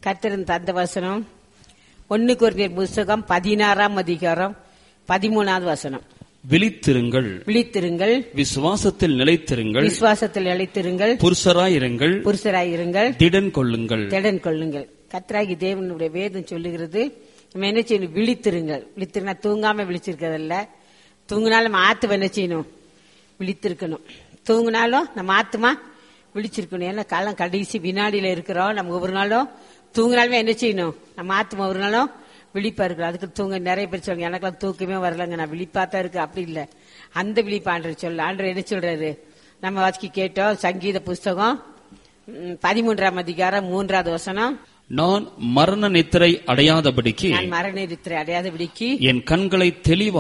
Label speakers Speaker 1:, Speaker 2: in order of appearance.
Speaker 1: கத்திரன் தந்த வசனம் ஒன்னு குருந்தியர் புஸ்தகம் பதினாறாம் அதிகாரம் பதிமூணாவது வசனம்
Speaker 2: விழித்திருங்கள்
Speaker 1: விழித்திருங்கள்
Speaker 2: விசுவாசத்தில் நிலைத்திருங்கள்
Speaker 1: விசுவாசத்தில் அழைத்திருங்கள்
Speaker 2: புருஷராயிருங்கள்
Speaker 1: புருஷராயிருங்கள்
Speaker 2: திடன் கொள்ளுங்கள்
Speaker 1: திடன் கொள்ளுங்கள் கத்ராகி தேவனுடைய வேதம் சொல்லுகிறது நம்ம என்ன செய்யணும் விழித்திருங்கள் விழித்திருந்தா தூங்காம விழிச்சிருக்கிறதல்ல தூங்கினாலும் நம்ம ஆத்துவ என்ன செய்யணும் விழித்திருக்கணும் தூங்கினாலும் நம்ம ஆத்துமா விழிச்சிருக்கணும் ஏன்னா காலம் கடைசி வினாடியில இருக்கிறோம் நம்ம ஒவ்வொரு நாளும் தூங்கினாலுமே என்ன செய்யணும் நம்ம ஆத்துமா ஒரு நாளும் விழிப்பா இருக்கிறோம் அதுக்கு தூங்க நிறைய பேர் சொல்லுங்க எனக்கெல்லாம் தூக்கமே வரலங்க நான் விழிப்பா தான் இருக்கு அப்படி இல்ல அந்த விழிப்பு ஆண்டர் சொல்ல ஆண்டர் என்ன சொல்றாரு நம்ம வாசிக்கு கேட்டோம் சங்கீத புஸ்தகம் ம், பதிமூன்றாம் அதிகாரம் மூன்றாவது வசனம்
Speaker 2: நான் மரண நித்திரை அடையாதபடிக்கு
Speaker 1: நான் மரண அடையாதபடிக்கு
Speaker 2: என் கண்களை தெளிவாக